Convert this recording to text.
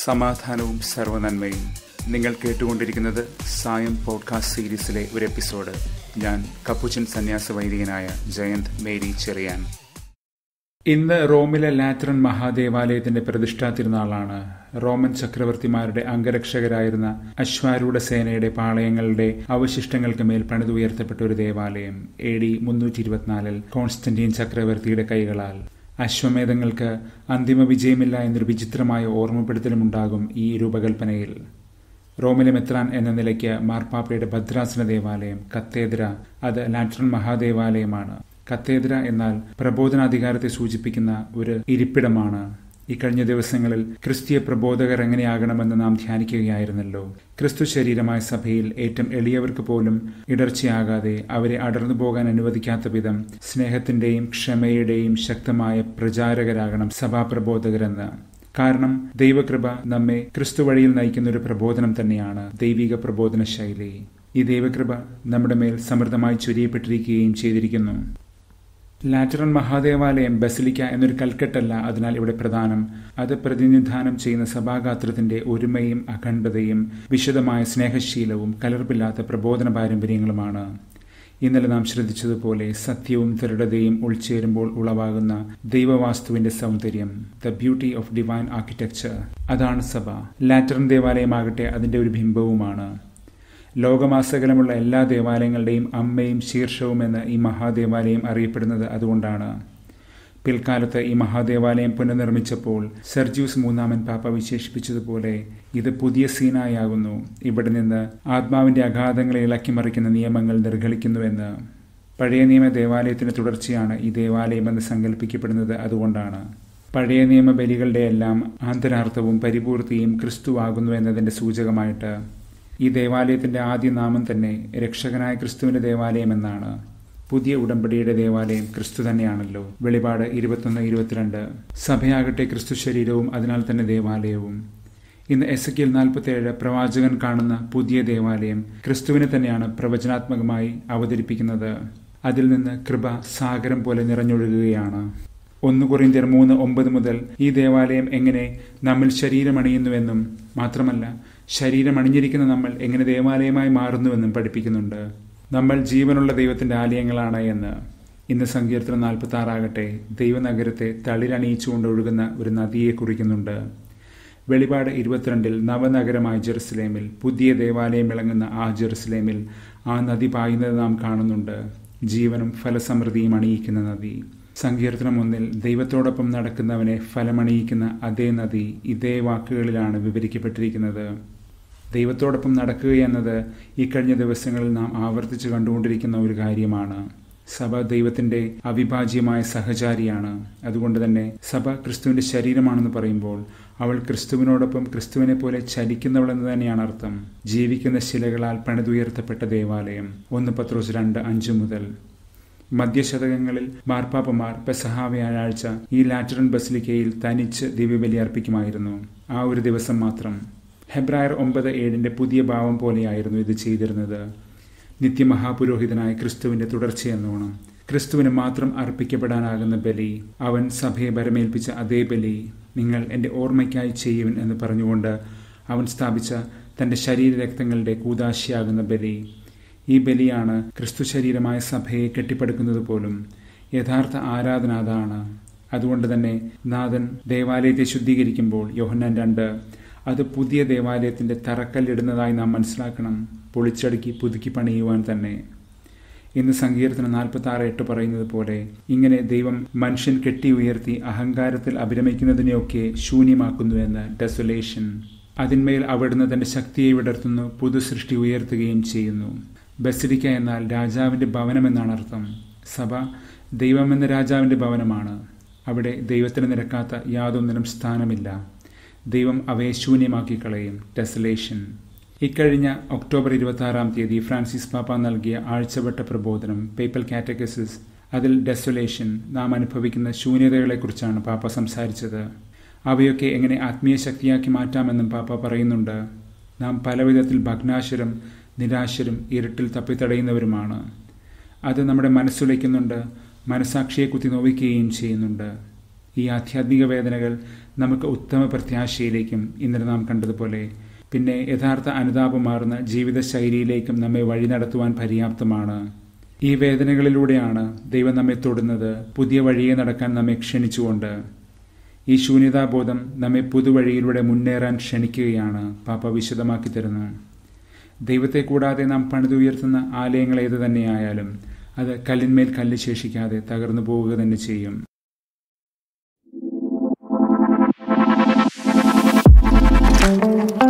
സമാധാനവും സർവനന്മയും നിങ്ങൾ കേട്ടുകൊണ്ടിരിക്കുന്നത് സായം പോഡ്കാസ്റ്റ് സീരീസിലെ ഒരു എപ്പിസോഡ് ഞാൻ കപ്പുച്ചൻ സന്യാസ വൈദികനായ ജയന്ത് മേരി ചെറിയാൻ ഇന്ന് റോമിലെ ലാത്രൻ മഹാദേവാലയത്തിന്റെ പ്രതിഷ്ഠാ തിരുനാളാണ് റോമൻ ചക്രവർത്തിമാരുടെ അംഗരക്ഷകരായിരുന്ന അശ്വാരൂഢ സേനയുടെ പാളയങ്ങളുടെ അവശിഷ്ടങ്ങൾക്ക് മേൽ പണിതുയർത്തപ്പെട്ട ഒരു ദേവാലയം എ ഡി മുന്നൂറ്റി ഇരുപത്തിനാലിൽ കോൺസ്റ്റന്റീൻ ചക്രവർത്തിയുടെ കൈകളാൽ അശ്വമേധങ്ങൾക്ക് അന്തിമ വിജയമില്ല എന്നൊരു വിചിത്രമായ ഓർമ്മപ്പെടുത്തലുമുണ്ടാകും ഈ രൂപകൽപ്പനയിൽ റോമിലെ മെത്രാൻ എന്ന നിലയ്ക്ക് മാർപ്പാപ്പയുടെ ഭദ്രാസന ദേവാലയം കത്തേദ്ര അത് ലാട്രൻ മഹാദേവാലയമാണ് കത്തേദ്ര എന്നാൽ പ്രബോധനാധികാരത്തെ സൂചിപ്പിക്കുന്ന ഒരു ഇരിപ്പിടമാണ് ഇക്കഴിഞ്ഞ ദിവസങ്ങളിൽ ക്രിസ്തീയ പ്രബോധകർ എങ്ങനെയാകണമെന്ന് നാം ധ്യാനിക്കുകയായിരുന്നല്ലോ ക്രിസ്തു ശരീരമായ സഭയിൽ ഏറ്റവും എളിയവർക്ക് പോലും ഇടർച്ചയാകാതെ അവരെ അടർന്നു പോകാൻ അനുവദിക്കാത്ത വിധം സ്നേഹത്തിന്റെയും ക്ഷമയുടെയും ശക്തമായ പ്രചാരകരാകണം സഭാപ്രബോധകരെന്ന് കാരണം ദൈവകൃപ നമ്മെ ക്രിസ്തു വഴിയിൽ നയിക്കുന്ന ഒരു പ്രബോധനം തന്നെയാണ് ദൈവിക പ്രബോധന ശൈലി ഈ ദൈവകൃപ നമ്മുടെ മേൽ സമൃദ്ധമായി ചൊരിയപ്പെട്ടിരിക്കുകയും ചെയ്തിരിക്കുന്നു ലാറ്ററൻ മഹാദേവാലയം ബസിലിക്ക എന്നൊരു കൽക്കെട്ടല്ല അതിനാൽ ഇവിടെ പ്രധാനം അത് പ്രതിനിധാനം ചെയ്യുന്ന സഭാഗാത്രത്തിന്റെ ഒരുമയും അഖണ്ഡതയും വിശദമായ സ്നേഹശീലവും കലർപ്പില്ലാത്ത പ്രബോധന പാരമ്പര്യങ്ങളുമാണ് ഇന്നലെ നാം ശ്രദ്ധിച്ചതുപോലെ സത്യവും ദൃഢതയും ഉൾച്ചേരുമ്പോൾ ഉളവാകുന്ന ദൈവവാസ്തുവിന്റെ സൗന്ദര്യം the beauty of divine architecture അതാണ് സഭ ലാറ്ററൻ ദേവാലയമാകട്ടെ അതിന്റെ ഒരു ബിംബവുമാണ് ലോകമാസകലമുള്ള എല്ലാ ദേവാലയങ്ങളുടെയും അമ്മയും ശീർഷവും എന്ന് ഈ മഹാദേവാലയം അറിയപ്പെടുന്നത് അതുകൊണ്ടാണ് പിൽക്കാലത്ത് ഈ മഹാദേവാലയം പുനർനിർമ്മിച്ചപ്പോൾ സെർജ്യൂസ് മൂന്നാമൻ പാപ്പ വിശേഷിപ്പിച്ചതുപോലെ ഇത് പുതിയ സീനായാകുന്നു ഇവിടെ നിന്ന് ആത്മാവിന്റെ അഗാധങ്ങളെ ഇളക്കിമറിക്കുന്ന നിയമങ്ങൾ നിർഗളിക്കുന്നുവെന്ന് പഴയ നിയമ ദേവാലയത്തിന് തുടർച്ചയാണ് ഈ ദേവാലയമെന്ന് സങ്കല്പിക്കപ്പെടുന്നത് അതുകൊണ്ടാണ് പഴയ നിയമ ബലികളുടെ എല്ലാം ആന്തരാർത്ഥവും പരിപൂർത്തിയും ക്രിസ്തുവാകുന്നു എന്നതിന്റെ സൂചകമായിട്ട് ഈ ദേവാലയത്തിന്റെ ആദ്യ നാമം തന്നെ രക്ഷകനായ ക്രിസ്തുവിന്റെ ദേവാലയം എന്നാണ് പുതിയ ഉടമ്പടിയുടെ ദേവാലയം ക്രിസ്തു തന്നെയാണല്ലോ വെളിപാട് ഇരുപത്തൊന്ന് ഇരുപത്തിരണ്ട് സഭയാകട്ടെ ക്രിസ്തു ശരീരവും അതിനാൽ തന്നെ ദേവാലയവും ഇന്ന് എസ് കെൽ നാൽപ്പത്തിയേഴ് പ്രവാചകൻ കാണുന്ന പുതിയ ദേവാലയം ക്രിസ്തുവിനെ തന്നെയാണ് പ്രവചനാത്മകമായി അവതരിപ്പിക്കുന്നത് അതിൽ നിന്ന് കൃപ സാഗരം പോലെ നിറഞ്ഞൊഴുകുകയാണ് ഒന്ന് കുറിന്തിയർ മൂന്ന് ഒമ്പത് മുതൽ ഈ ദേവാലയം എങ്ങനെ നമ്മിൽ ശരീരമണിയുന്നുവെന്നും മാത്രമല്ല ശരീരം അണിഞ്ഞിരിക്കുന്ന നമ്മൾ എങ്ങനെ ദേവാലയമായി മാറുന്നുവെന്നും പഠിപ്പിക്കുന്നുണ്ട് നമ്മൾ ജീവനുള്ള ദൈവത്തിന്റെ ആലയങ്ങളാണ് എന്ന് ഇന്ന് സങ്കീർത്തനം നാൽപ്പത്തി ആറാകട്ടെ ദൈവനഗരത്തെ തളിരണിയിച്ചുകൊണ്ട് ഒഴുകുന്ന ഒരു നദിയെ കുറിക്കുന്നുണ്ട് വെളിപാട് ഇരുപത്തിരണ്ടിൽ നവനഗരമായ ജെറുസലേമിൽ പുതിയ ദേവാലയം ഇളങ്ങുന്ന ആ ജെറുസലേമിൽ ആ നദി പായുന്നത് നാം കാണുന്നുണ്ട് ജീവനും ഫലസമൃദ്ധിയും അണിയിക്കുന്ന നദി സങ്കീർത്തനം ഒന്നിൽ ദൈവത്തോടൊപ്പം നടക്കുന്നവനെ ഫലമണിയിക്കുന്ന അതേ നദി ഇതേ വാക്കുകളിലാണ് വിവരിക്കപ്പെട്ടിരിക്കുന്നത് ദൈവത്തോടൊപ്പം നടക്കുക എന്നത് ഈ കഴിഞ്ഞ ദിവസങ്ങളിൽ നാം ആവർത്തിച്ച് കണ്ടുകൊണ്ടിരിക്കുന്ന ഒരു കാര്യമാണ് സഭ ദൈവത്തിന്റെ അവിഭാജ്യമായ സഹചാരിയാണ് അതുകൊണ്ട് തന്നെ സഭ ക്രിസ്തുവിന്റെ ശരീരമാണെന്ന് പറയുമ്പോൾ അവൾ ക്രിസ്തുവിനോടൊപ്പം ക്രിസ്തുവിനെ പോലെ ചലിക്കുന്നവളെന്ന് തന്നെയാണ് അർത്ഥം ജീവിക്കുന്ന ശിലകളാൽ പണിതുയർത്തപ്പെട്ട ദേവാലയം ഒന്ന് പത്രോസ് രണ്ട് അഞ്ചു മുതൽ മധ്യശതകങ്ങളിൽ മാർപ്പാപ്പമാർ പെസഹ വ്യാഴാഴ്ച ഈ ലാറ്ററൻ ബസിലിക്കയിൽ തനിച്ച് ദിവ്യബലി അർപ്പിക്കുമായിരുന്നു ആ ഒരു ദിവസം മാത്രം ഹെബ്രായർ ഒമ്പത് ഏഴിന്റെ പുതിയ ഭാവം പോലെയായിരുന്നു ഇത് ചെയ്തിരുന്നത് നിത്യമഹാപുരോഹിതനായ ക്രിസ്തുവിന്റെ തുടർച്ചയെന്നോണം ക്രിസ്തുവിന് മാത്രം അർപ്പിക്കപ്പെടാനാകുന്ന ബലി അവൻ സഭയെ ഭരമേൽപ്പിച്ച അതേ ബലി നിങ്ങൾ എൻ്റെ ഓർമ്മയ്ക്കായി ചെയ്യുവൻ എന്ന് പറഞ്ഞുകൊണ്ട് അവൻ സ്ഥാപിച്ച തൻ്റെ ശരീരരക്തങ്ങളുടെ കൂതാശിയാകുന്ന ബലി ഈ ബലിയാണ് ക്രിസ്തു ശരീരമായ സഭയെ കെട്ടിപ്പടുക്കുന്നത് പോലും യഥാർത്ഥ ആരാധന അതാണ് അതുകൊണ്ട് തന്നെ നാഥൻ ദേവാലയത്തെ ശുദ്ധീകരിക്കുമ്പോൾ യോഹന്നാൻ രണ്ട് അത് പുതിയ ദേവാലയത്തിന്റെ തറക്കല്ലിടുന്നതായി നാം മനസ്സിലാക്കണം പൊളിച്ചടുക്കി പുതുക്കി പണിയുവാൻ തന്നെ ഇന്ന് സങ്കീർത്തനം നാൽപ്പത്തി ആറ് എട്ട് പറയുന്നത് പോലെ ഇങ്ങനെ ദൈവം മനുഷ്യൻ കെട്ടി ഉയർത്തി അഹങ്കാരത്തിൽ അഭിരമിക്കുന്നതിനെയൊക്കെ ശൂന്യമാക്കുന്നുവെന്ന് ഡെസൊലേഷൻ അതിന്മേൽ അവിടുന്ന് തന്റെ ശക്തിയെ വിടർത്തുന്നു പുതു സൃഷ്ടി ഉയർത്തുകയും ചെയ്യുന്നു ബസിലിക്ക എന്നാൽ രാജാവിന്റെ ഭവനം എന്നാണ് അർത്ഥം സഭ ദൈവമെന്ന രാജാവിന്റെ ഭവനമാണ് അവിടെ ദൈവത്തിന് നിരക്കാത്ത യാതൊന്നിനും സ്ഥാനമില്ല ദൈവം അവയെ ശൂന്യമാക്കി കളയും ടെസലേഷൻ ഇക്കഴിഞ്ഞ ഒക്ടോബർ ഇരുപത്തി ആറാം തീയതി ഫ്രാൻസിസ് പാപ്പ നൽകിയ ആഴ്ചവട്ട പ്രബോധനം പേപ്പൽ കാറ്റഗസിസ് അതിൽ ഡെസൊലേഷൻ നാം അനുഭവിക്കുന്ന ശൂന്യതകളെക്കുറിച്ചാണ് പാപ്പ സംസാരിച്ചത് അവയൊക്കെ എങ്ങനെ ആത്മീയ ശക്തിയാക്കി മാറ്റാമെന്നും പാപ്പ പറയുന്നുണ്ട് നാം പലവിധത്തിൽ ഭഗ്നാശരം നിരാശരും ഇരുട്ടിൽ തപ്പിത്തടയുന്നവരുമാണ് അത് നമ്മുടെ മനസ്സുലയ്ക്കുന്നുണ്ട് മനസാക്ഷിയെ കുത്തി നോവിക്കുകയും ചെയ്യുന്നുണ്ട് ഈ ആധ്യാത്മിക വേദനകൾ നമുക്ക് ഉത്തമ പ്രത്യാശയിലേക്കും ഇന്നലെ നാം കണ്ടതുപോലെ പിന്നെ യഥാർത്ഥ അനുതാപമാർന്ന ജീവിതശൈലിയിലേക്കും നമ്മെ വഴി നടത്തുവാൻ പര്യാപ്തമാണ് ഈ വേദനകളിലൂടെയാണ് ദൈവം നമ്മെ തൊടുന്നത് പുതിയ വഴിയെ നടക്കാൻ നമ്മെ ക്ഷണിച്ചുകൊണ്ട് ഈ ശൂന്യതാബോധം നമ്മെ പുതുവഴിയിലൂടെ മുന്നേറാൻ ക്ഷണിക്കുകയാണ് പാപ്പ വിശദമാക്കി തരുന്നു ദൈവത്തെ കൂടാതെ നാം പണിതുയർത്തുന്ന ആലയങ്ങൾ ഏത് തന്നെയായാലും അത് കല്ലിന്മേൽ കല്ല് ശേഷിക്കാതെ തകർന്നു പോവുക തന്നെ ചെയ്യും thank you